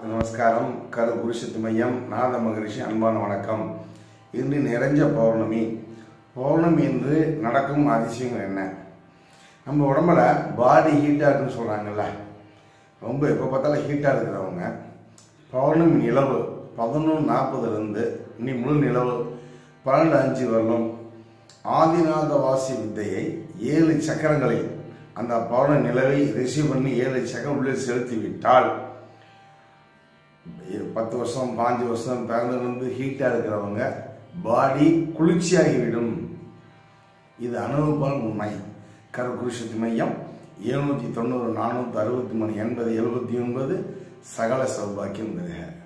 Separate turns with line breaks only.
நமஸ்காரம் கரு புருஷத்து மையம் நாத மகரிஷி அன்பான வணக்கம் இன்று நிறைஞ்ச பௌர்ணமி பௌர்ணமி என்று நடக்கும் அதிசயங்கள் என்ன நம்ம உடம்புல பாடி ஹீட்டாக இருக்குன்னு சொல்கிறாங்கல்ல ரொம்ப எப்போ பார்த்தாலும் ஹீட்டாக இருக்கிறவங்க பௌர்ணமி நிலவு பதினொன்று நாற்பதுலேருந்து இன்னி முழு நிலவு பன்னெண்டு அஞ்சு வரலும் ஆதிநாத வாசி வித்தையை ஏழு சக்கரங்களில் அந்த பௌர்ணமி நிலவை ரிசீவ் பண்ணி ஏழு சக்கரம் உள்ளே செலுத்தி விட்டால் பத்து வருஷம் பாஞ்சு வருஷம் பிறந்திருந்து ஹீட்டாக இருக்கிறவங்க பாடி குளிர்ச்சியாகிவிடும் இது அனுபவப்பால் உண்மை கருக்குருஷத்து மையம் எழுநூற்றி தொண்ணூறு நானூற்றி அறுபத்தி மூணு எண்பது எழுபத்தி ஒன்பது சகல சௌபாக்கியம் தருக